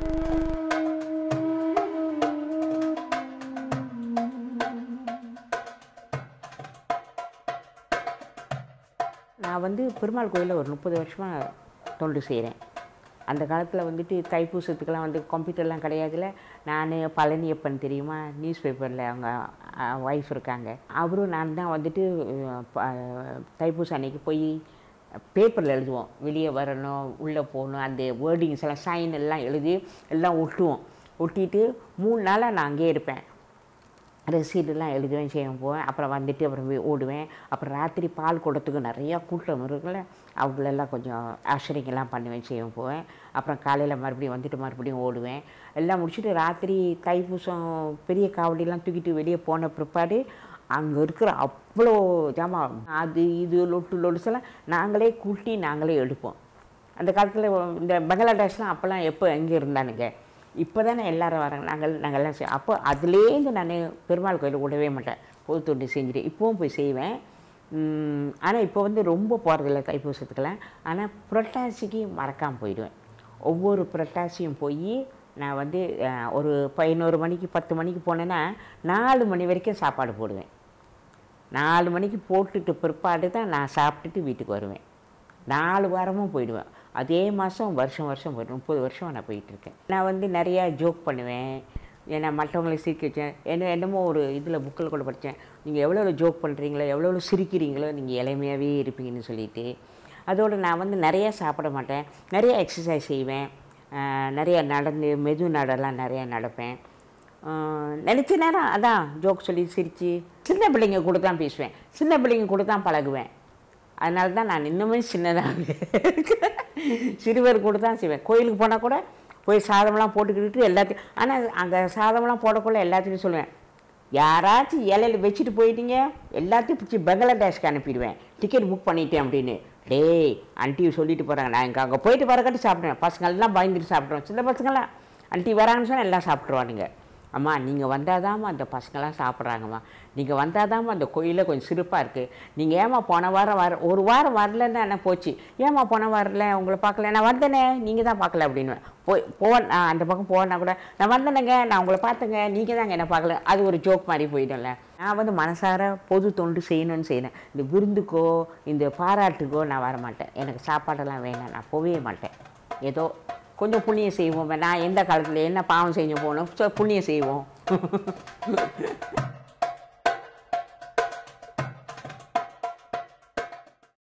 நான் வந்து பெருமாள் கோயிலில் ஒரு முப்பது வருஷமாக தொண்டு செய்கிறேன் அந்த காலத்தில் வந்துட்டு தைப்பூசத்துக்கெல்லாம் வந்து கம்ப்யூட்டர்லாம் கிடையாதுல நான் பழனியப்பன் தெரியுமா நியூஸ் பேப்பரில் அவங்க ஒய்ஃப் இருக்காங்க அவரும் நான் தான் வந்துட்டு அஹ், ப- தைப்பூசம் அன்னைக்கு போய் பேப்பரில் எழுதுவோம் வெளியே வரணும் உள்ளே போகணும் அந்த வேர்டிங்ஸ் எல்லாம் சைன் எல்லாம் எழுதி எல்லாம் ஒட்டுவோம் ஒட்டிட்டு மூணு நாளாக நான் அங்கேயே இருப்பேன் ரெசீட்டெல்லாம் எழுதுவேன் செய்ய போவேன் அப்புறம் வந்துட்டு அப்புறம் போய் ஓடுவேன் அப்புறம் ராத்திரி பால் குடத்துக்கு நிறையா கூட்டம் இருக்குல்ல அவங்களெல்லாம் கொஞ்சம் ஆஷரிங்கெல்லாம் பண்ணுவேன் செய்ய போவேன் அப்புறம் காலையில் மறுபடியும் வந்துட்டு மறுபடியும் ஓடுவேன் எல்லாம் முடிச்சுட்டு ராத்திரி தைப்பூசம் பெரிய காவடிலாம் தூக்கிட்டு வெளியே போன பிற்பாடு அங்கே இருக்கிற அவ்வளோ ஜாமான் அது இது லொட்டு லொடுசெல்லாம் நாங்களே கூட்டி நாங்களே எடுப்போம் அந்த காலத்தில் இந்த பங்களாதேஷ்லாம் அப்போல்லாம் எப்போ எங்கே இருந்தானுங்க இப்போ தானே எல்லாரும் வராங்க நாங்கள் நாங்கள்லாம் செய் அப்போ அதுலேருந்து நான் பெருமாள் கோயில் விடவே மாட்டேன் பொது தொண்டு செஞ்சுட்டு இப்போவும் போய் செய்வேன் ஆனால் இப்போ வந்து ரொம்ப போகிறதில்ல தைப்பூசத்துக்கெல்லாம் ஆனால் புரட்டாசிக்கு மறக்காமல் போயிடுவேன் ஒவ்வொரு புரட்டாசியும் போய் நான் வந்து அஹ், ஒரு பதினோரு மணிக்கு பத்து மணிக்கு போனேன்னா நாலு மணி வரைக்கும் சாப்பாடு போடுவேன் நாலு மணிக்கு போட்டுட்டு பிற்பாடு தான் நான் சாப்பிட்டுட்டு வீட்டுக்கு வருவேன் நாலு வாரமும் போயிடுவேன் அதே மாதம் வருஷம் வருஷம் போயிடுவேன் முப்பது வருஷம் நான் போயிட்டுருக்கேன் நான் வந்து நிறையா ஜோக் பண்ணுவேன் ஏன்னா மற்றவங்களை சிரிக்க வச்சேன் என்ன என்னமோ ஒரு இதில் புக்கில் கூட படித்தேன் நீங்கள் எவ்வளோ ஜோக் பண்ணுறீங்களோ எவ்வளோ சிரிக்கிறீங்களோ நீங்கள் இளமையாகவே இருப்பீங்கன்னு சொல்லிட்டு அதோடு நான் வந்து நிறைய சாப்பிட மாட்டேன் நிறைய எக்ஸசைஸ் செய்வேன் ஆஹ் நிறைய நடந்து மெது நடலாம் நிறையா நடப்பேன் ஆஹ் நினைச்ச நேரம் அதான் ஜோக் சொல்லி சிரித்து சின்ன பிள்ளைங்க கூட தான் பேசுவேன் சின்ன பிள்ளைங்க கூட தான் பழகுவேன் அதனால தான் நான் இன்னுமே சின்னதாக சிறுவர் கூட தான் செய்வேன் கோயிலுக்கு போனால் கூட போய் சாதம்லாம் போட்டுக்கிட்டு எல்லாத்தையும் ஆனால் அங்கே சாதம்லாம் போடக்குள்ள எல்லாத்தையும் சொல்லுவேன் யாராச்சும் இலையில வச்சுட்டு போயிட்டீங்க எல்லாத்தையும் பிடிச்சி பங்களாதேஷ்க்கு அனுப்பிடுவேன் டிக்கெட் புக் பண்ணிட்டேன் அப்படின்னு டேய் ஆண்டி சொல்லிட்டு போகிறாங்க நான் இங்கே அங்கே போயிட்டு வரக்காட்டி சாப்பிடுவேன் பசங்க எல்லாம் பயந்துட்டு சாப்பிடுவோம் சின்ன பசங்களாம் ஆண்டி வராங்கன்னு சொன்னால் எல்லாம் சாப்பிட்ருவானுங்க அம்மா நீங்கள் வந்தாதாம்மா அந்த பசங்களாம் சாப்பிட்றாங்கம்மா நீங்கள் வந்தாதாம்மா அந்த கோயிலில் கொஞ்சம் சிறப்பாக இருக்குது நீங்கள் ஏமா போன வாரம் வர ஒரு வாரம் வரலன்னு என்ன போச்சு ஏமா போன வரல உங்களை பார்க்கல நான் வந்தேனே நீங்கள் தான் பார்க்கல அப்படின்னு போய் போ நான் அந்த பக்கம் போனா கூட நான் வந்தேனுங்க நான் உங்களை பார்த்தேங்க நீங்கள் தாங்க என்ன பார்க்கல அது ஒரு ஜோக் மாதிரி போயிடும்ல நான் வந்து மனசார பொது தொண்டு செய்யணும்னு செய்யணும் இந்த விருந்துக்கோ இந்த பாராட்டுக்கோ நான் வர மாட்டேன் எனக்கு சாப்பாடெல்லாம் வேணாம் நான் போகவே மாட்டேன் ஏதோ கொஞ்சம் புண்ணியம் செய்வோம் நான் எந்த காலத்தில் என்ன பாவம் செஞ்சு போகணும் புண்ணியம் செய்வோம்